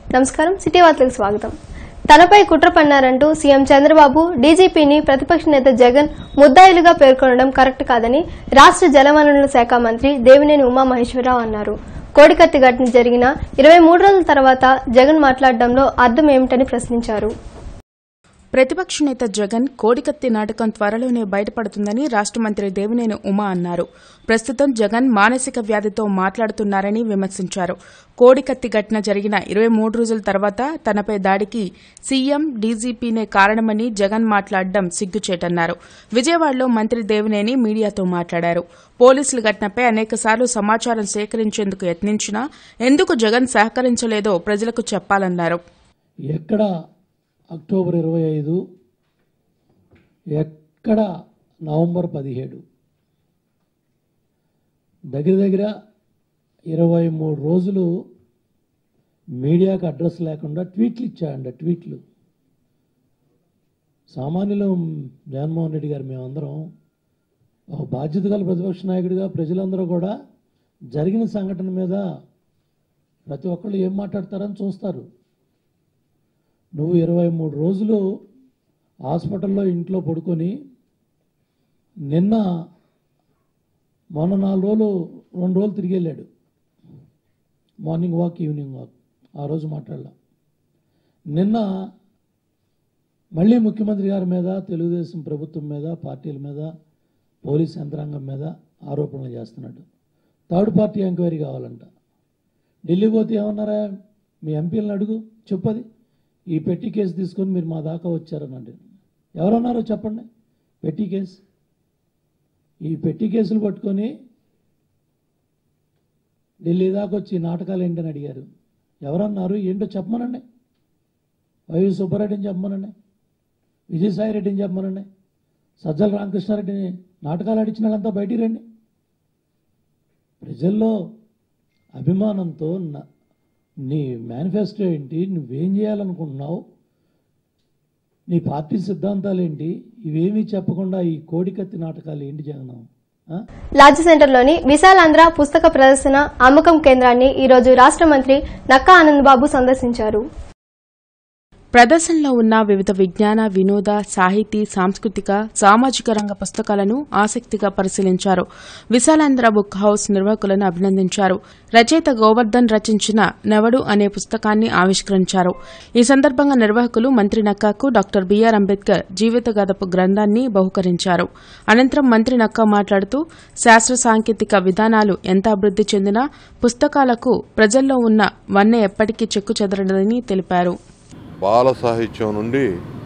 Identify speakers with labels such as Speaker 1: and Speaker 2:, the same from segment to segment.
Speaker 1: నమస్కారం సిటీ వార్తలకు స్వాగతం తనపై కుట్ర పన్నారంటూ సీఎం చంద్రబాబు డీజీపీని ప్రతిపక్ష నేత జగన్ ముద్దాయిలుగా పేర్కొనడం కరెక్ట్ కాదని రాష్ట్ర జలవనరుల శాఖ మంత్రి దేవినేని ఉమామహేశ్వరరావు అన్నారు కోడికత్తి ఘటన జరిగిన ఇరవై మూడు రోజుల తర్వాత జగన్ మాట్లాడడంలో అర్థం ఏమిటని ప్రశ్నించారు
Speaker 2: ప్రతిపక్ష నేత జగన్ కోడికత్తి నాటకం త్వరలోనే బయటపడుతుందని రాష్ట్ర మంత్రి దేవినేని ఉమా అన్నారు ప్రస్తుతం జగన్ మానసిక వ్యాధితో మాట్లాడుతున్నారని విమర్శించారు కోడికత్తి ఘటన జరిగిన ఇరవై మూడు రోజుల తర్వాత తనపై దాడికి సీఎం డీజీపీనే కారణమని జగన్ మాట్లాడడం సిగ్గుచేటన్నారు విజయవాడలో మంత్రి దేవినేని మీడియాతో మాట్లాడారు పోలీసుల ఘటనపై అనేకసార్లు సమాచారం సేకరించేందుకు యత్నించినా ఎందుకు జగన్ సహకరించలేదో ప్రజలకు చెప్పాలన్నారు
Speaker 3: ఎక్కడ అక్టోబర్ ఇరవై ఐదు ఎక్కడ నవంబర్ పదిహేడు దగ్గర దగ్గర ఇరవై మూడు రోజులు మీడియాకు అడ్రస్ లేకుండా ట్వీట్లు ఇచ్చాయండి ట్వీట్లు సామాన్యులు జగన్మోహన్ రెడ్డి గారు మేమందరం ఒక బాధ్యత గల ప్రతిపక్ష నాయకుడిగా ప్రజలందరూ కూడా జరిగిన సంఘటన మీద ప్రతి ఒక్కళ్ళు ఏం మాట్లాడతారని చూస్తారు నువ్వు ఇరవై మూడు రోజులు హాస్పిటల్లో ఇంట్లో పడుకొని నిన్న మొన్న నాలుగు రోజులు రెండు రోజులు తిరిగి వెళ్ళాడు మార్నింగ్ వాక్ ఈవినింగ్ వాక్ ఆ రోజు మాట్లాడలా నిన్న మళ్ళీ ముఖ్యమంత్రి గారి మీద తెలుగుదేశం ప్రభుత్వం మీద పార్టీల మీద పోలీస్ యంత్రాంగం మీద ఆరోపణలు చేస్తున్నాడు థర్డ్ పార్టీ ఎంక్వైరీ కావాలంట ఢిల్లీ పోతే ఏమన్నారా మీ ఎంపీలను అడుగు చెప్పది ఈ పెట్టి కేసు తీసుకొని మీరు మా దాకా వచ్చారనండి ఎవరన్నారో చెప్పండి పెట్టి కేసు ఈ పెట్టి కేసులు పట్టుకొని ఢిల్లీ దాకా వచ్చి ఈ నాటకాలు ఏంటని అడిగారు ఎవరన్నారు ఏంటో చెప్పమనండి వైవి సుబ్బారెడ్డిని చెప్పమనండి విజయసాయి రెడ్డిని చెప్పమనండి సజ్జల రామకృష్ణారెడ్డిని నాటకాలు ఆడించిన వాళ్ళంతా బయటికి రండి ప్రజల్లో అభిమానంతో న- నీ మేనిఫెస్టో ఏంటి నువ్వేం చేయాలనుకుంటున్నావు నీ పార్టీ సిద్ధాంతాలు ఏంటి ఇవేమీ చెప్పకుండా ఈ కోడికత్తి నాటకాలు ఏంటి జగన్ ఆ?
Speaker 1: లాడ్జ్ సెంటర్లోని విశాలాంధ్ర పుస్తక ప్రదర్శన అమ్మకం కేంద్రాన్ని ఈ రోజు రాష్ట్ర మంత్రి నక్కా ఆనందబాబు సందర్శించారు
Speaker 2: ప్రదర్శనలో ఉన్న వివిధ విజ్ఞాన వినోద సాహితీ సాంస్కృతిక సామాజిక రంగ పుస్తకాలను ఆసక్తిగా పరిశీలించారు విశాలాంధ్ర బుక్ హౌస్ నిర్వాహకులను అభినందించారు రచయిత గోవర్ధన్ రచించిన నెవడు అనే పుస్తకాన్ని ఆవిష్కరించారు ఈ సందర్భంగా నిర్వాహకులు మంత్రి నక్కాకు డాక్టర్ బీఆర్ అంబేద్కర్ జీవితగాథపు గ్రంథాన్ని బహుకరించారు అనంతరం మంత్రి నక్కా మాట్లాడుతూ శాస్త్ర సాంకేతిక విధానాలు ఎంత అభివృద్ది చెందినా పుస్తకాలకు ప్రజల్లో ఉన్న వన్నె ఎప్పటికీ చెక్కు చెదరదని తెలిపారు
Speaker 4: బాల సాహిత్యం నుండి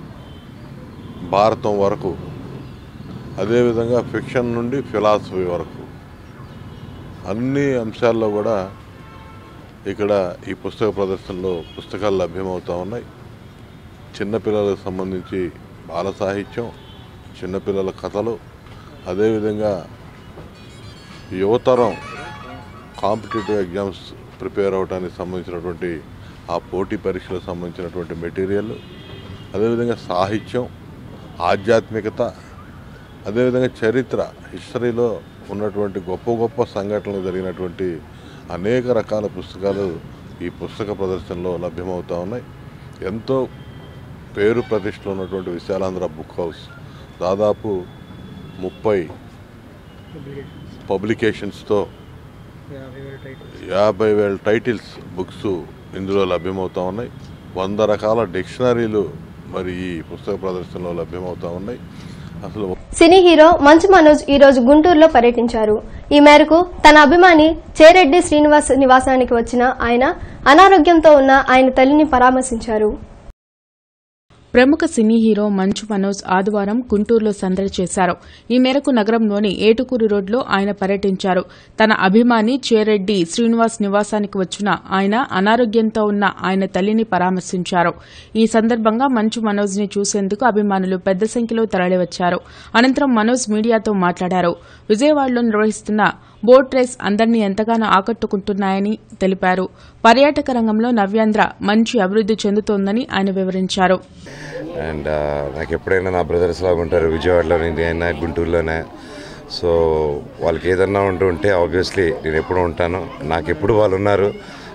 Speaker 4: భారతం వరకు అదేవిధంగా ఫిక్షన్ నుండి ఫిలాసఫీ వరకు అన్ని అంశాల్లో కూడా ఇక్కడ ఈ పుస్తక ప్రదర్శనలో పుస్తకాలు లభ్యమవుతూ ఉన్నాయి చిన్నపిల్లలకు సంబంధించి బాల సాహిత్యం చిన్నపిల్లల కథలు అదేవిధంగా యువతరం కాంపిటేటివ్ ఎగ్జామ్స్ ప్రిపేర్ అవడానికి సంబంధించినటువంటి ఆ పోటీ పరీక్షలకు సంబంధించినటువంటి మెటీరియల్ అదేవిధంగా సాహిత్యం ఆధ్యాత్మికత అదేవిధంగా చరిత్ర హిస్టరీలో ఉన్నటువంటి గొప్ప గొప్ప సంఘటనలు జరిగినటువంటి అనేక రకాల పుస్తకాలు ఈ పుస్తక ప్రదర్శనలో లభ్యమవుతూ ఉన్నాయి ఎంతో పేరు ప్రతిష్టలు ఉన్నటువంటి విశాలాంధ్ర బుక్ హౌస్ దాదాపు ముప్పై పబ్లికేషన్స్తో యాభై వేల టైటిల్స్ బుక్స్ ఇందులో లభ్యమవుతూ ఉన్నాయి వంద రకాల డిక్షనరీలు మరి ఈ పుస్తక ప్రదర్శనలో లభ్యమవుతూ ఉన్నాయి అసలు
Speaker 1: సినీ హీరో మంచు మనోజ్ ఈ రోజు గుంటూరులో పర్యటించారు ఈ మేరకు తన అభిమాని చేరెడ్డి శ్రీనివాస్ నివాసానికి వచ్చిన ఆయన అనారోగ్యంతో ఉన్న ఆయన తల్లిని పరామర్శించారు
Speaker 2: ప్రముఖ సినీ హీరో మంచు మనోజ్ ఆదివారం గుంటూరులో సందడి చేశారు ఈ మేరకు నగరంలోని ఏటుకూరు రోడ్లో ఆయన పర్యటించారు తన అభిమాని చేరెడ్డి శ్రీనివాస్ నివాసానికి వచ్చిన ఆయన అనారోగ్యంతో ఉన్న ఆయన తల్లిని పరామర్శించారు ఈ సందర్భంగా మంచు మనోజ్ ని చూసేందుకు అభిమానులు పెద్ద సంఖ్యలో తరలివచ్చారు అనంతరం మనోజ్ మీడియాతో మాట్లాడారు విజయవాడలో నిర్వహిస్తున్న బోట్ రేస్ అందరినీ ఎంతగానో ఆకట్టుకుంటున్నాయని తెలిపారు పర్యాటక రంగంలో నవ్యాంధ్ర మంచి అభివృద్ది చెందుతోందని ఆయన వివరించారు
Speaker 5: అండ్ నాకు ఎప్పుడైనా నా బ్రదర్స్ లాగా ఉంటారు విజయవాడలోనే అయినా గుంటూరులోనే సో వాళ్ళకి ఏదన్నా ఉంటూ ఉంటే ఆబ్వియస్లీ నేను ఎప్పుడు ఉంటాను నాకు ఎప్పుడు వాళ్ళు ఉన్నారు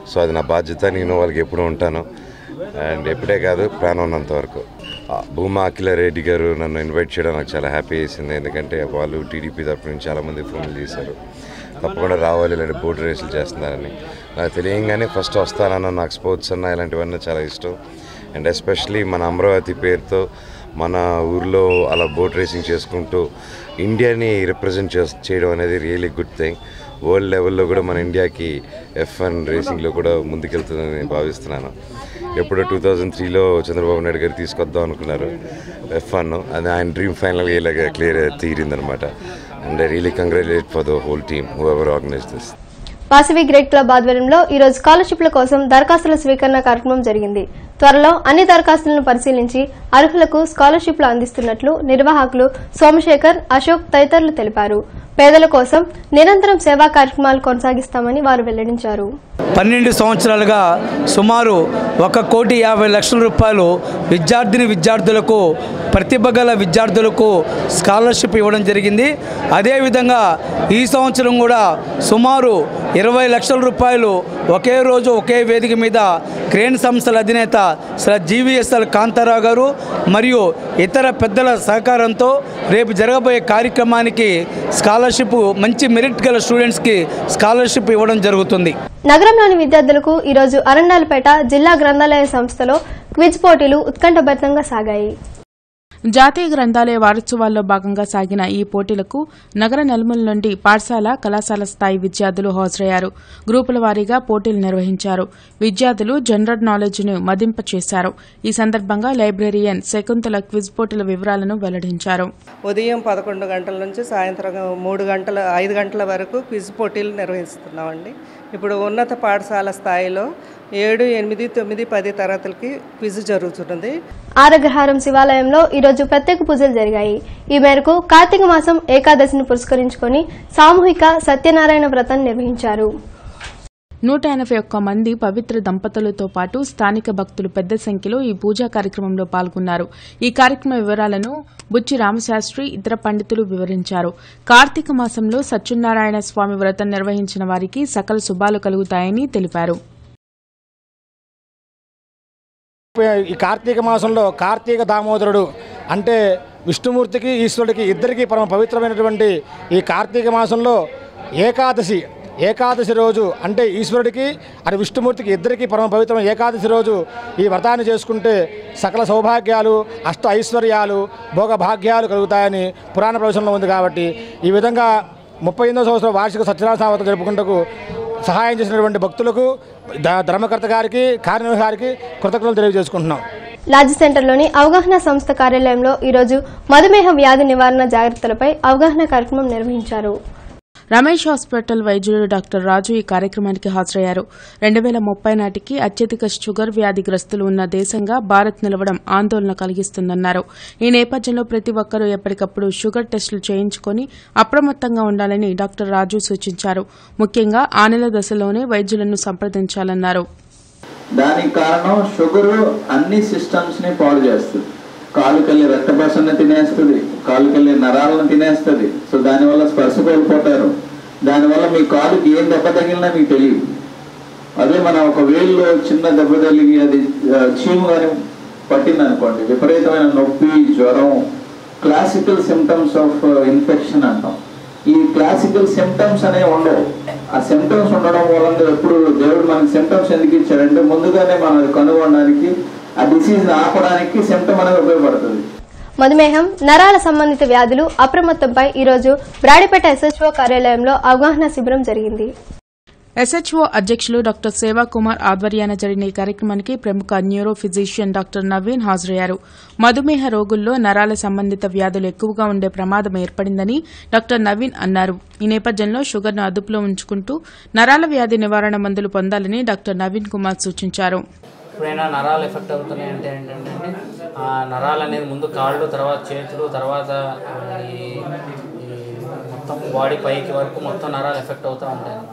Speaker 5: సో అది నా బాధ్యత నేను వాళ్ళకి ఎప్పుడూ ఉంటాను అండ్ ఎప్పుడే కాదు ప్రాణం ఉన్నంత వరకు ఆ, భూమా అఖిల రెడ్డి గారు నన్ను ఇన్వైట్ చేయడం నాకు చాలా హ్యాపీ వేసింది ఎందుకంటే వాళ్ళు టీడీపీ తరపు నుంచి చాలామంది ఫోన్లు చేశారు తప్పకుండా రావాలి ఇలాంటి బోట్ రేసులు చేస్తున్నారని నాకు తెలియంగానే ఫస్ట్ వస్తానన్న నాకు స్పోర్ట్స్ అన్న ఇలాంటివన్నీ చాలా ఇష్టం అండ్ ఎస్పెషలీ మన అమరావతి పేరుతో మన ఊర్లో అలా బోట్ రేసింగ్ చేసుకుంటూ ఇండియాని రిప్రజెంట్ చేయడం అనేది రియలీ గుడ్ థింగ్ వరల్డ్ లెవెల్లో కూడా మన ఇండియాకి ఎఫ్ వన్ రేసింగ్లో కూడా ముందుకెళ్తుందని భావిస్తున్నాను ఎప్పుడో టూ థౌజండ్ త్రీలో చంద్రబాబు నాయుడు గారు తీసుకొద్దాం అనుకున్నారు ఎఫ్ వన్ అది ఆయన డ్రీమ్ ఫైనల్గా ఇలాగ క్లియర్ తీరిందనమాట and I really congratulate for the whole team whoever organise this
Speaker 1: Vasavi great club ఆధ్వర్యంలో ఈ రోజు స్కాలర్షిప్ల కోసం దరఖాస్తుల స్వీకరణ కార్యక్రమం జరిగింది త్వరలో అన్ని దరఖాస్తులను పరిశీలించి అర్హులకు స్కాలర్షిప్లు అందిస్తున్నట్లు నిర్వాహకులు సోమశేఖర్ అశోక్ తదితరులు తెలిపారు పేదల కోసం నిరంతరం సేవా కార్యక్రమాలు కొనసాగిస్తామని వారు వెల్లడించారు
Speaker 6: పన్నెండు సంవత్సరాలుగా సుమారు ఒక కోటి యాభై లక్షల రూపాయలు విద్యార్థిని విద్యార్థులకు ప్రతిభ గల విద్యార్థులకు స్కాలర్షిప్ ఇవ్వడం జరిగింది అదేవిధంగా ఈ సంవత్సరం కూడా సుమారు ఇరవై లక్షల రూపాయలు ఒకే రోజు ఒకే వేదిక మీద క్రేన్ సంస్థల అధినేత శ్రీ జీవీఎస్ఎల్ కాంతారావు గారు మరియు ఇతర పెద్దల సహకారంతో రేపు జరగబోయే కార్యక్రమానికి స్కాలర్షిప్ మంచి మెరిట్ గల స్టూడెంట్స్కి స్కాలర్షిప్ ఇవ్వడం జరుగుతుంది
Speaker 1: నగరంలోని విద్యార్థులకు ఈ రోజు అరండాలపేట జిల్లా గ్రంథాలయ సంస్థలో క్విజ్ పోటీలు ఉత్కంఠభరితంగా సాగాయి
Speaker 2: జాతీయ గ్రంథాలయ వారోత్సవాల్లో భాగంగా సాగిన ఈ పోటీలకు నగర నలుమూల నుండి పాఠశాల కళాశాల స్థాయి విద్యార్థులు హాజరయ్యారు గ్రూపుల వారీగా పోటీలు నిర్వహించారు విద్యార్థులు జనరల్ నాలెడ్జ్ను మదింప చేశారు ఈ సందర్భంగా లైబ్రేరియన్ శకుంతల క్విజ్ పోటీల వివరాలను వెల్లడించారు
Speaker 7: ఉదయం పదకొండు గంటల నుంచి సాయంత్రం మూడు గంటల ఐదు గంటల వరకు క్విజ్ పోటీలు నిర్వహిస్తున్నామండి ఇప్పుడు ఉన్నత పాఠశాల స్థాయిలో ఏడు ఎనిమిది తొమ్మిది పది తరగతులకి క్విజ్ జరుగుతున్నది
Speaker 1: ఆరగ్రహారం శివాలయంలో ఈరోజు ప్రత్యేక పూజలు జరిగాయి ఈ మేరకు కార్తీక మాసం ఏకాదశిని పురస్కరించుకొని సామూహిక సత్యనారాయణ వ్రతం నిర్వహించారు
Speaker 2: నూట ఎనభై ఒక్క మంది పవిత్ర దంపతులతో పాటు స్థానిక భక్తులు పెద్ద సంఖ్యలో ఈ పూజా కార్యక్రమంలో పాల్గొన్నారు ఈ కార్యక్రమ వివరాలను బుచ్చి రామశాస్త్రి ఇతర పండితులు వివరించారు కార్తీక మాసంలో సత్యనారాయణ స్వామి వ్రతం నిర్వహించిన వారికి సకల శుభాలు కలుగుతాయని తెలిపారు
Speaker 8: ఈ కార్తీక మాసంలో కార్తీక దామోదరుడు అంటే విష్ణుమూర్తికి ఈశ్వరుడికి ఇద్దరికీ పరమ పవిత్రమైనటువంటి ఈ కార్తీక మాసంలో ఏకాదశి ఏకాదశి రోజు అంటే ఈశ్వరుడికి అది విష్ణుమూర్తికి ఇద్దరికీ పరమ పవిత్రమైన ఏకాదశి రోజు ఈ వ్రతాన్ని చేసుకుంటే సకల సౌభాగ్యాలు అష్ట ఐశ్వర్యాలు భోగభాగ్యాలు కలుగుతాయని పురాణ ప్రవేశంలో ఉంది కాబట్టి ఈ విధంగా ముప్పై ఎనిమిదో సంవత్సరం వార్షిక సత్యనారాయణ వ్రతం జరుపుకుంటకు సహాయం చేసినటువంటి భక్తులకు ద- ధర్మకర్త గారికి కార్యనిర్వాహకారికి కృతజ్ఞతలు తెలియజేసుకుంటున్నాం
Speaker 1: లాడ్జ్ సెంటర్లోని అవగాహన సంస్థ కార్యాలయంలో ఈరోజు మధుమేహ వ్యాధి నివారణ జాగ్రత్తలపై అవగాహన కార్యక్రమం నిర్వహించారు
Speaker 2: రమేష్ హాస్పిటల్ వైద్యుడు డాక్టర్ రాజు ఈ కార్యక్రమానికి హాజరయ్యారు రెండు వేల ముప్పై నాటికి అత్యధిక షుగర్ వ్యాధిగ్రస్తులు ఉన్న దేశంగా భారత్ నిలవడం ఆందోళన కలిగిస్తుందన్నారు ఈ నేపథ్యంలో ప్రతి ఒక్కరూ ఎప్పటికప్పుడు షుగర్ టెస్టులు చేయించుకొని అప్రమత్తంగా ఉండాలని డాక్టర్ రాజు సూచించారు ముఖ్యంగా ఆనెల దశలోనే వైద్యులను సంప్రదించాలన్నారు
Speaker 9: దానికి కారణం షుగర్ అన్ని సిస్టమ్స్ ని పాడు చేస్తుంది కాలుకెళ్ళి రక్తపసన్న తినేస్తుంది కాలుకెళ్ళి నరాలను తినేస్తుంది సో దానివల్ల స్పర్శ కోల్పోతారు దానివల్ల మీ కాలుకి ఏం దెబ్బ తగిలినా మీకు తెలియదు అదే మన ఒక వేల్లో చిన్న దెబ్బ తగిలి అది ఆ, చీము కానీ పట్టింది అనుకోండి విపరీతమైన నొప్పి జ్వరం క్లాసికల్ సిమ్టమ్స్ ఆఫ్ ఇన్ఫెక్షన్ అంటాం ఈ క్లాసికల్ సిమ్టమ్స్ అనేవి ఉండవు ఆ సిమ్టమ్స్ ఉండడం మూలంగా ఎప్పుడు దేవుడు మనకి సిమ్టమ్స్ ఎందుకు ఇచ్చాడంటే ముందుగానే మనం అది కనుగొనడానికి ఆ డిసీజ్ ఆపడానికి సిమ్టమ్ అనేది ఉపయోగపడుతుంది
Speaker 1: మధుమేహం నరాల సంబంధిత వ్యాధులు అప్రమత్తంపై ఈరోజు బ్రాడిపేట ఎస్హెచ్ఓ కార్యాలయంలో అవగాహన శిబిరం జరిగింది
Speaker 2: ఎస్హెచ్ఓ అధ్యక్షులు డాక్టర్ సేవాకుమార్ ఆధ్వర్యాన జరిగిన ఈ కార్యక్రమానికి ప్రముఖ న్యూరో ఫిజిషియన్ డాక్టర్ నవీన్ హాజరయ్యారు మధుమేహ రోగుల్లో నరాల సంబంధిత వ్యాధులు ఎక్కువగా ఉండే ప్రమాదం ఏర్పడిందని డాక్టర్ నవీన్ అన్నారు ఈ నేపథ్యంలో షుగర్ను అదుపులో ఉంచుకుంటూ నరాల వ్యాధి నివారణ మందులు పొందాలని డాక్టర్ నవీన్ కుమార్ సూచించారు
Speaker 10: ఎప్పుడైనా నరాలు ఎఫెక్ట్ అవుతున్నాయి అంటే ఏంటంటే ఆ నరాలు అనేది ముందు కాళ్ళు తర్వాత చేతులు తర్వాత ఈ ఈ మొత్తం బాడీ పైకి వరకు మొత్తం నరాలు ఎఫెక్ట్ అవుతూ ఉంటాయి అన్నమాట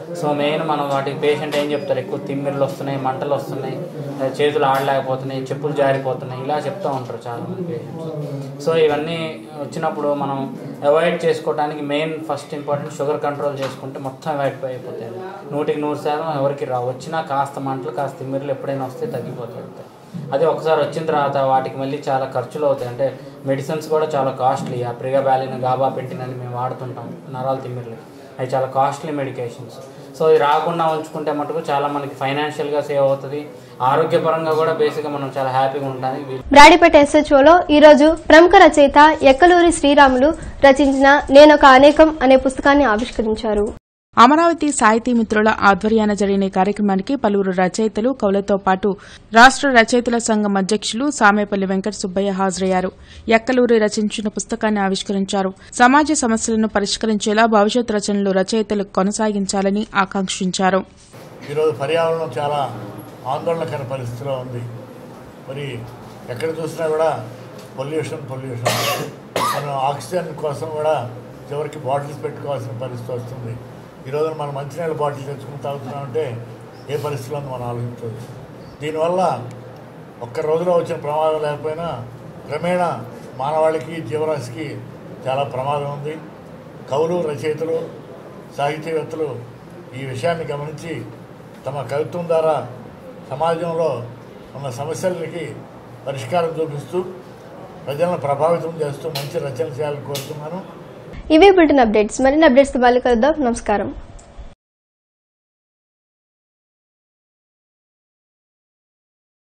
Speaker 10: సో మెయిన్ మనం వాటికి పేషెంట్ ఏం చెప్తారు ఎక్కువ తిమ్మిర్లు వస్తున్నాయి మంటలు వస్తున్నాయి లేదా చేతులు ఆడలేకపోతున్నాయి చెప్పులు జారిపోతున్నాయి ఇలా చెప్తూ ఉంటారు చాలా మంది పేషెంట్స్ సో ఇవన్నీ వచ్చినప్పుడు మనం అవాయిడ్ చేసుకోవడానికి main first important sugar control చేసుకుంటే మొత్తం అవాయిడ్ అయిపోతాయి నూటికి నూరు శాతం ఎవరికి రా వచ్చినా కాస్త మంటలు కాస్త తిమ్మిర్లు ఎప్పుడైనా వస్తే తగ్గిపోతాయి అంతే అదే ఒకసారి వచ్చిన తర్వాత వాటికి మళ్ళీ చాలా ఖర్చులు అవుతాయి అంటే మెడిసిన్స్ కూడా చాలా కాస్ట్లీ ఆ ప్రిగాబాలిన్ గాబా పెట్టిన అని మేము వాడుతుంటాం నరాల తిమ్మిర్లు అవి చాలా కాస్ట్లీ మెడికేషన్స్ సో ఇది రాకుండా ఉంచుకుంటే మటుకు చాలా మనకి ఫైనాన్షియల్గా సేవ్ అవుతుంది ఆరోగ్యపరంగా కూడా బేసిక్గా మనం చాలా హ్యాపీగా ఉంటానికి వీలు
Speaker 1: బ్రాడిపేట ఎస్హెచ్ఓలో ఈరోజు ప్రముఖ రచయిత ఎక్కలూరి శ్రీరాములు రచించిన నేనొక అనేకం అనే పుస్తకాన్ని ఆవిష్కరించారు
Speaker 2: అమరావతి సాహితీ మిత్రుల ఆధ్వర్యాన జరిగిన ఈ కార్యక్రమానికి పలువురు రచయితలు కవులతో పాటు రాష్ట రచయితల సంఘం అధ్యక్షులు సామేపల్లి వెంకట సుబ్బయ్య హాజరయ్యారు ఎక్కలూరి రచించిన పుస్తకాన్ని ఆవిష్కరించారు సమాజ సమస్యలను పరిష్కరించేలా భవిష్యత్ రచనలు రచయితలు కొనసాగించాలని ఆకాంక్షించారు
Speaker 11: ఈరోజు పర్యావరణం చాలా ఆందోళనకర పరిస్థితిలో ఉంది మరి ఎక్కడ చూసినా కూడా పొల్యూషన్ పొల్యూషన్ మనం ఆక్సిజన్ కోసం కూడా చివరికి బాటిల్స్ పెట్టుకోవాల్సిన పరిస్థితి వస్తుంది ఈరోజు మనం మంచినీళ్ళ బాటిల్ తెచ్చుకుని తాగుతున్నామంటే ఏ పరిస్థితిలో ఉందో మనం ఆలోచించదు దీనివల్ల ఒక్క రోజులో వచ్చిన ప్రమాదం లేకపోయినా క్రమేణా మానవాళికి జీవరాశికి చాలా ప్రమాదం ఉంది కవులు రచయితలు సాహితీవేత్తలు ఈ విషయాన్ని గమనించి తమ కవిత్వం ద్వారా సమాజంలో ఉన్న సమస్యలకి పరిష్కారం చూపిస్తూ ప్రజలను ప్రభావితం చేస్తూ మంచి రచన చేయాలని కోరుతున్నాను
Speaker 1: ఇవే బులెటిన్ అప్డేట్స్ మరిన్ని అప్డేట్స్ మళ్ళీ కలుద్దాం నమస్కారం